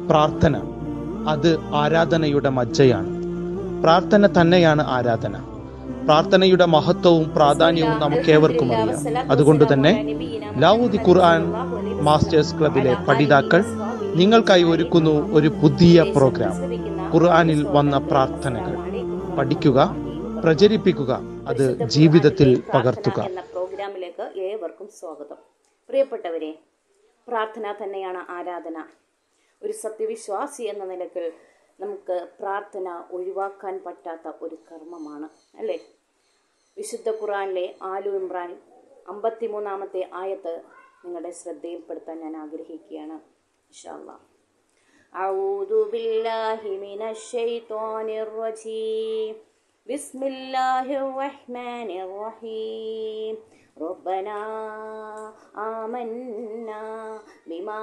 പ്രാർത്ഥന അത് ആരാധനയുടെ മജ്ജയാണ് പ്രാർത്ഥന തന്നെയാണ് ആരാധന പ്രാർത്ഥനയുടെ മഹത്വവും പ്രാധാന്യവും നമുക്കേവർക്കും അറിയാം അതുകൊണ്ട് തന്നെ ലാവൂദി ഖുർആൻ മാസ്റ്റേഴ്സ് ക്ലബിലെ പഠിതാക്കൾ നിങ്ങൾക്കായി ഒരുക്കുന്നു ഒരു പുതിയ പ്രോഗ്രാം ഖുർആനിൽ വന്ന പ്രാർത്ഥനകൾ പഠിക്കുക പ്രചരിപ്പിക്കുക അത് ജീവിതത്തിൽ പകർത്തുക എന്ന പ്രോഗ്രാമിലേക്ക് ഏവർക്കും സ്വാഗതം പ്രിയപ്പെട്ടവരെ പ്രാർത്ഥന തന്നെയാണ് ആരാധന ഒരു സത്യവിശ്വാസി എന്ന നിലയ്ക്ക് നമുക്ക് പ്രാർത്ഥന ഒഴിവാക്കാൻ പറ്റാത്ത ഒരു കർമ്മമാണ് അല്ലേ വിശുദ്ധ ഖുറാനിലെ ആലു ഇമ്രാൻ അമ്പത്തിമൂന്നാമത്തെ ആയത്ത് നിങ്ങളുടെ ശ്രദ്ധയിൽപ്പെടുത്താൻ ഞാൻ ആഗ്രഹിക്കുകയാണ് ഇൻഷാല്ലാ أعوذ بالله من الشيطان الرجيم بسم الله الرحمن الرحيم ربنا آمنا بما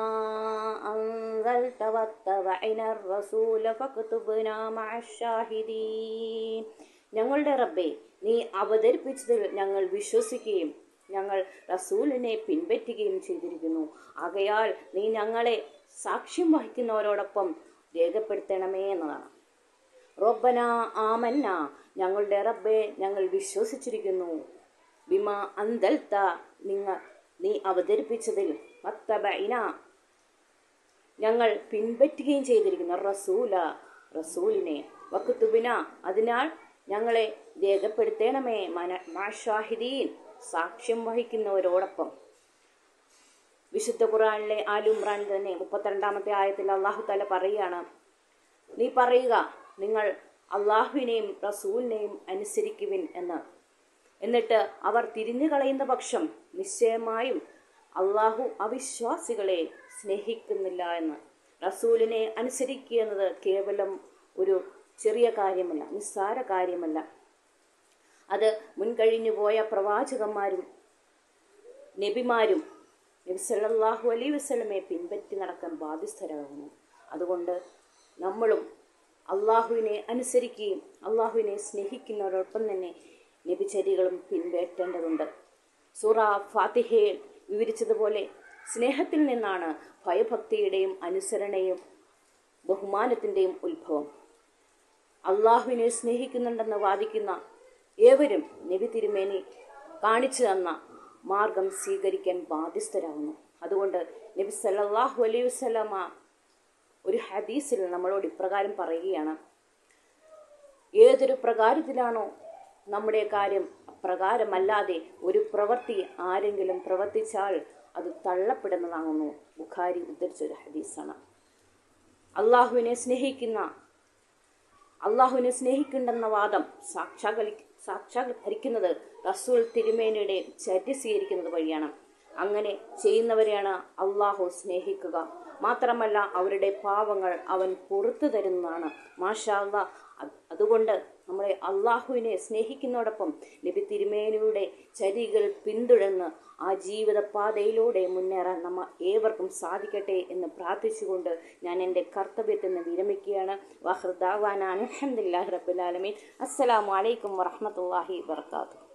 أنزلت واتبعنا الرسول فاكتبنا مع الشاهدين ഞങ്ങളുടെ റബ്ബെ നീ അവതരിപ്പിച്ചതിൽ ഞങ്ങൾ വിശ്വസിക്കുകയും ഞങ്ങൾ റസൂലിനെ പിൻപറ്റുകയും ചെയ്തിരിക്കുന്നു ആകയാൽ നീ ഞങ്ങളെ സാക്ഷ്യം വഹിക്കുന്നവരോടൊപ്പം രേഖപ്പെടുത്തണമേ എന്നതാണ് റബ്ബന ആമന്ന ഞങ്ങളുടെ റബ്ബെ ഞങ്ങൾ വിശ്വസിച്ചിരിക്കുന്നു ബിമ അന്തൽത്ത നിങ്ങൾ നീ അവതരിപ്പിച്ചതിൽ മത്തബൈന ഞങ്ങൾ പിൻപറ്റുകയും ചെയ്തിരിക്കുന്നു റസൂല റസൂലിനെ വക്കുത്തുബിന അതിനാൽ ഞങ്ങളെ രേഖപ്പെടുത്തണമേ മന മാഷാഹിദീൻ സാക്ഷ്യം വഹിക്കുന്നവരോടൊപ്പം വിശുദ്ധ ഖുറാനിലെ ആലുംറാനിൽ തന്നെ മുപ്പത്തിരണ്ടാമത്തെ ആയത്തിൽ അള്ളാഹു താല പറയുകയാണ് നീ പറയുക നിങ്ങൾ അള്ളാഹുവിനെയും റസൂലിനെയും അനുസരിക്കുവിൻ എന്ന് എന്നിട്ട് അവർ തിരിഞ്ഞു കളയുന്ന പക്ഷം നിശ്ചയമായും അള്ളാഹു അവിശ്വാസികളെ സ്നേഹിക്കുന്നില്ല എന്ന് റസൂലിനെ അനുസരിക്കുക എന്നത് കേവലം ഒരു ചെറിയ കാര്യമല്ല നിസ്സാര കാര്യമല്ല അത് മുൻകഴിഞ്ഞു പോയ പ്രവാചകന്മാരും നബിമാരും നബി സല്ലല്ലാഹു അലൈഹി വസല്ലമയെ പിൻപറ്റി നടക്കാൻ ബാധ്യസ്ഥരാകുന്നു അതുകൊണ്ട് നമ്മളും അള്ളാഹുവിനെ അനുസരിക്കുകയും അള്ളാഹുവിനെ സ്നേഹിക്കുന്നവരോടൊപ്പം തന്നെ നബിചര്യകളും പിൻപറ്റേണ്ടതുണ്ട് സൂറ ഫാത്തിഹയിൽ വിവരിച്ചതുപോലെ സ്നേഹത്തിൽ നിന്നാണ് ഭയഭക്തിയുടെയും അനുസരണയും ബഹുമാനത്തിൻ്റെയും ഉത്ഭവം അള്ളാഹുവിനെ സ്നേഹിക്കുന്നുണ്ടെന്ന് വാദിക്കുന്ന ഏവരും നബി തിരുമേനി കാണിച്ചു തന്ന മാർഗം സ്വീകരിക്കാൻ ബാധ്യസ്ഥരാകുന്നു അതുകൊണ്ട് നബി സല്ലല്ലാഹു അലൈഹി വസല്ലമ ഒരു ഹദീസിൽ നമ്മളോട് ഇപ്രകാരം പറയുകയാണ് ഏതൊരു പ്രകാരത്തിലാണോ നമ്മുടെ കാര്യം അപ്രകാരമല്ലാതെ ഒരു പ്രവൃത്തി ആരെങ്കിലും പ്രവർത്തിച്ചാൽ അത് തള്ളപ്പെടുന്നതാകുന്നു ബുഖാരി ഉദ്ധരിച്ച ഒരു ഹദീസാണ് അള്ളാഹുവിനെ സ്നേഹിക്കുന്ന അള്ളാഹുവിനെ സ്നേഹിക്കുന്നുണ്ടെന്ന വാദം സാക്ഷാകലി സാക്ഷാത്കരിക്കുന്നത് റസൂൽ തിരുമേനിയുടെ ചര്യ സ്വീകരിക്കുന്നത് വഴിയാണ് അങ്ങനെ ചെയ്യുന്നവരെയാണ് അള്ളാഹു സ്നേഹിക്കുക മാത്രമല്ല അവരുടെ പാവങ്ങൾ അവൻ പുറത്തു തരുന്നതാണ് മാഷാ അള്ളാ അതുകൊണ്ട് നമ്മളെ അള്ളാഹുവിനെ സ്നേഹിക്കുന്നതോടൊപ്പം നബി തിരുമേനിയുടെ ചരികൾ പിന്തുടർന്ന് ആ ജീവിത പാതയിലൂടെ മുന്നേറാൻ നമ്മ ഏവർക്കും സാധിക്കട്ടെ എന്ന് പ്രാർത്ഥിച്ചുകൊണ്ട് ഞാൻ എൻ്റെ കർത്തവ്യത്തിൽ നിന്ന് വിരമിക്കുകയാണ് വാഹൃദാവാനാണ് അഹമ്മദില്ലാഹി റബ്ബുലാലമീൻ അസ്സലാമു അലൈക്കും വറഹമത്തല്ലാഹി വർക്കാത്തു